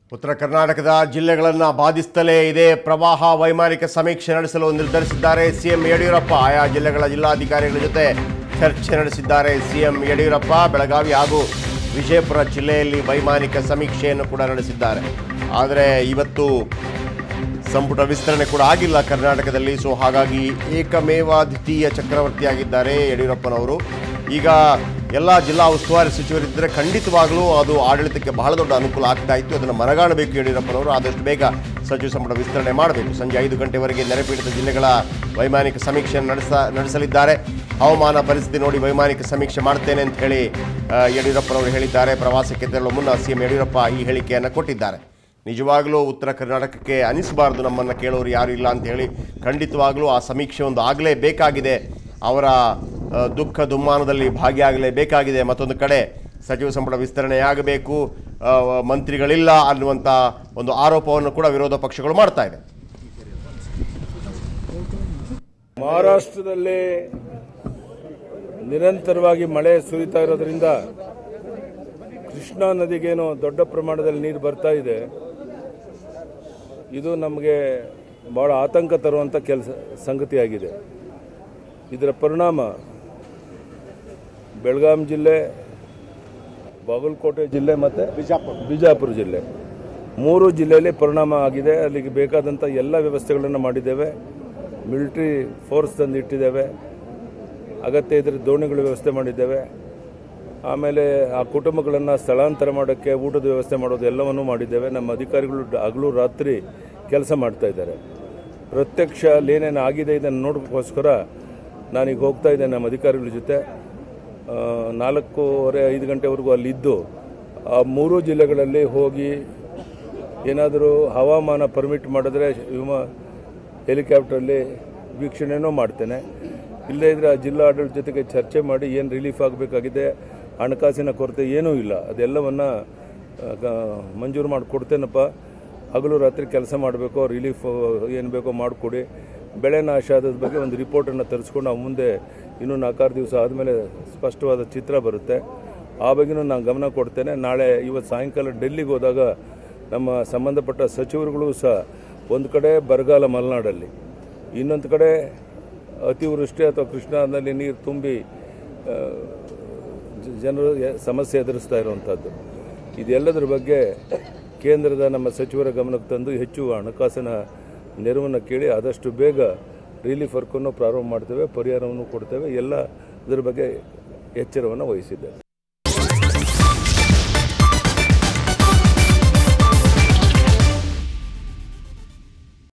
ಉತ್ತರ ಕರ್ನಾಟಕದ ಜಿಲ್ಲೆಗಳನ್ನು ಬಾಧಿಸುತ್ತಲೇ ಇದೆ ಪ್ರವಾಹ ವೈಮಾನಿಕ ಸಮೀಕ್ಷೆ ನಡೆಸಲು ನಿರ್ಧರಿಸಿದ್ದಾರೆ ಸಿಎಂ ಯಡಿಯೂರಪ್ಪ ಆಯಾ ಜಿಲ್ಲೆಗಳ ಜಿಲ್ಲಾಧಿಕಾರಿಗಳ ಜೊತೆ ಚರ್ಚೆ ನಡೆಸಿದ್ದಾರೆ ಸಿಎಂ ಯಡಿಯೂರಪ್ಪ ಬೆಳಗಾವಿ ಹಾಗೂ ವಿಜಯಪುರ ಜಿಲ್ಲೆಯಲ್ಲಿ ವೈಮಾನಿಕ ಸಮೀಕ್ಷೆಯನ್ನು ಕೂಡ ನಡೆಸಿದ್ದಾರೆ ಆದರೆ ಇವತ್ತು ಸಂಪುಟ ವಿಸ್ತರಣೆ ಕೂಡ ಆಗಿಲ್ಲ ಕರ್ನಾಟಕದಲ್ಲಿ ಸೊ ಹಾಗಾಗಿ ಏಕಮೇವ ದ್ವಿತೀಯ ಚಕ್ರವರ್ತಿಯಾಗಿದ್ದಾರೆ ಯಡಿಯೂರಪ್ಪನವರು ಈಗ ಎಲ್ಲ ಜಿಲ್ಲಾ ಉಸ್ತುವಾರಿ ಸಚಿವರಿದ್ದರೆ ಖಂಡಿತವಾಗಲೂ ಅದು ಆಡಳಿತಕ್ಕೆ ಬಹಳ ದೊಡ್ಡ ಅನುಕೂಲ ಆಗ್ತಾ ಇತ್ತು ಅದನ್ನು ಮನಗಾಣಬೇಕು ಯಡಿಯೂರಪ್ಪನವರು ಆದಷ್ಟು ಬೇಗ ಸಚಿವ ಸಂಪುಟ ವಿಸ್ತರಣೆ ಮಾಡಬೇಕು ಸಂಜೆ ಐದು ಗಂಟೆವರೆಗೆ ನೆರೆಪೀಡಿತ ಜಿಲ್ಲೆಗಳ ವೈಮಾನಿಕ ಸಮೀಕ್ಷೆಯನ್ನು ನಡೆಸ ನಡೆಸಲಿದ್ದಾರೆ ಹವಾಮಾನ ಪರಿಸ್ಥಿತಿ ನೋಡಿ ವೈಮಾನಿಕ ಸಮೀಕ್ಷೆ ಮಾಡ್ತೇನೆ ಅಂತ ಹೇಳಿ ಆ, ಯಡಿಯೂರಪ್ಪನವರು ಹೇಳಿದ್ದಾರೆ ಪ್ರವಾಸಕ್ಕೆ ತೆರಳುವ ಮುನ್ನ ಸಿಎಂ ಯಡಿಯೂರಪ್ಪ ಈ ಹೇಳಿಕೆಯನ್ನು ಕೊಟ್ಟಿದ್ದಾರೆ ನಿಜವಾಗಲೂ ಉತ್ತರ ಕರ್ನಾಟಕಕ್ಕೆ ಅನಿಸಬಾರ್ದು ನಮ್ಮನ್ನು ಕೇಳೋರು ಯಾರು ಇಲ್ಲ ಅಂತ ಹೇಳಿ ಖಂಡಿತವಾಗಲೂ ಆ ಸಮೀಕ್ಷೆ ಒಂದು ಆಗಲೇಬೇಕಾಗಿದೆ ಅವರ ಆ, ದುಃಖ ದುಮ್ಮಾನದಲ್ಲಿ ಭಾಗಿಯಾಗಲೇಬೇಕಾಗಿದೆ ಮತ್ತೊಂದು ಕಡೆ ಸಚಿವ ಸಂಪುಟ ವಿಸ್ತರಣೆಯಾಗಬೇಕು ಆ, ಮಂತ್ರಿಗಳಿಲ್ಲ ಅನ್ನುವಂಥ ಒಂದು ಆರೋಪವನ್ನು ಕೂಡ ವಿರೋಧ ಪಕ್ಷಗಳು ಮಾಡ್ತಾ ಇದೆ ಮಹಾರಾಷ್ಟ್ರದಲ್ಲಿ ನಿರಂತರವಾಗಿ ಮಳೆ ಸುರಿತಾ ಇರೋದ್ರಿಂದ ಕೃಷ್ಣಾ ನದಿಗೇನು ದೊಡ್ಡ ಪ್ರಮಾಣದಲ್ಲಿ ನೀರು ಬರ್ತಾ ಇದೆ ಇದು ನಮಗೆ ಬಹಳ ಆತಂಕ ತರುವಂಥ ಕೆಲಸ ಸಂಗತಿಯಾಗಿದೆ ಇದರ ಪರಿಣಾಮ ಬೆಳಗಾಂ ಜಿಲ್ಲೆ ಬಾಗಲಕೋಟೆ ಜಿಲ್ಲೆ ಮತ್ತು ಬಿಜಾಪುರ ಬಿಜಾಪುರ ಜಿಲ್ಲೆ ಮೂರು ಜಿಲ್ಲೆಯಲ್ಲಿ ಪರಿಣಾಮ ಆಗಿದೆ ಅಲ್ಲಿಗೆ ಬೇಕಾದಂಥ ಎಲ್ಲ ವ್ಯವಸ್ಥೆಗಳನ್ನು ಮಾಡಿದ್ದೇವೆ ಮಿಲಿಟರಿ ಫೋರ್ಸ್ ತಂದು ಇಟ್ಟಿದ್ದೇವೆ ಅಗತ್ಯ ಇದ್ದರೆ ದೋಣಿಗಳ ವ್ಯವಸ್ಥೆ ಮಾಡಿದ್ದೇವೆ ಆಮೇಲೆ ಆ ಕುಟುಂಬಗಳನ್ನು ಸ್ಥಳಾಂತರ ಮಾಡೋಕ್ಕೆ ಊಟದ ವ್ಯವಸ್ಥೆ ಮಾಡೋದು ಎಲ್ಲವನ್ನೂ ಮಾಡಿದ್ದೇವೆ ನಮ್ಮ ಅಧಿಕಾರಿಗಳು ಡ- ಹಗಲು ರಾತ್ರಿ ಕೆಲಸ ಮಾಡ್ತಾ ಇದ್ದಾರೆ ಪ್ರತ್ಯಕ್ಷ ಅಲ್ಲೇನೇನು ಆಗಿದೆ ಇದನ್ನು ನೋಡೋಕ್ಕೋಸ್ಕರ ನಾನೀಗ ಹೋಗ್ತಾ ಇದ್ದೇನೆ ನಮ್ಮ ಅಧಿಕಾರಿಗಳ ಜೊತೆ ಆ, ನಾಲ್ಕೂವರೆ ಐದು ಗಂಟೆವರೆಗೂ ಅಲ್ಲಿದ್ದು ಆ ಮೂರೂ ಜಿಲ್ಲೆಗಳಲ್ಲಿ ಹೋಗಿ ಏನಾದರೂ ಹವಾಮಾನ ಪರ್ಮಿಟ್ ಮಾಡಿದ್ರೆ ವಿಮಾ ಹೆಲಿಕಾಪ್ಟ್ರಲ್ಲಿ ವೀಕ್ಷಣೆನೂ ಮಾಡ್ತೇನೆ ಇಲ್ಲದೇ ಇದ್ರೆ ಆ ಜಿಲ್ಲಾ ಆಡಳಿತ ಜೊತೆಗೆ ಚರ್ಚೆ ಮಾಡಿ ಏನು ರಿಲೀಫ್ ಆಗಬೇಕಾಗಿದೆ ಹಣಕಾಸಿನ ಕೊರತೆ ಏನೂ ಇಲ್ಲ ಅದೆಲ್ಲವನ್ನು ಮಂಜೂರು ಮಾಡಿ ಕೊಡ್ತೇನಪ್ಪ ಹಗಲು ರಾತ್ರಿ ಕೆಲಸ ಮಾಡಬೇಕು ರಿಲೀಫ್ ಏನು ಬೇಕೋ ಮಾಡಿಕೊಡಿ ಬೆಳೆ ನಾಶ ಆದ ಬಗ್ಗೆ ಒಂದು ರಿಪೋರ್ಟನ್ನು ತರಿಸ್ಕೊಂಡು ನಾವು ಮುಂದೆ ಇನ್ನೂ ನಾಲ್ಕಾರು ದಿವಸ ಆದಮೇಲೆ ಸ್ಪಷ್ಟವಾದ ಚಿತ್ರ ಬರುತ್ತೆ ಆ ಬಗ್ಗೆನೂ ನಾನು ಗಮನ ಕೊಡ್ತೇನೆ ನಾಳೆ ಇವತ್ತು ಸಾಯಂಕಾಲ ಡೆಲ್ಲಿಗೆ ಹೋದಾಗ ನಮ್ಮ ಸಂಬಂಧಪಟ್ಟ ಸಚಿವರುಗಳು ಸಹ ಒಂದು ಕಡೆ ಬರಗಾಲ ಮಲೆನಾಡಲ್ಲಿ ಇನ್ನೊಂದು ಕಡೆ ಅತಿವೃಷ್ಟಿ ಅಥವಾ ಕೃಷ್ಣಾದಲ್ಲಿ ನೀರು ತುಂಬಿ ಆ, ಜ- ಜನರು ಯ- ಸಮಸ್ಯೆ ಎದುರಿಸ್ತಾ ಇರುವಂಥದ್ದು ಇದೆಲ್ಲದರ ಬಗ್ಗೆ ಕೇಂದ್ರದ ನಮ್ಮ ಸಚಿವರ ಗಮನಕ್ಕೆ ತಂದು ಹೆಚ್ಚು ಹಣಕಾಸಿನ ನೆರವನ್ನು ಕೇಳಿ ಆದಷ್ಟು ಬೇಗ ರಿಲೀಫ್ ವರ್ಕನ್ನು ಪ್ರಾರಂಭ ಮಾಡ್ತೇವೆ ಪರಿಹಾರವನ್ನು ಕೊಡ್ತೇವೆ ಎಲ್ಲ ಇದರ ಬಗ್ಗೆ ಎಚ್ಚರವನ್ನು ವಹಿಸಿದ್ದೇವೆ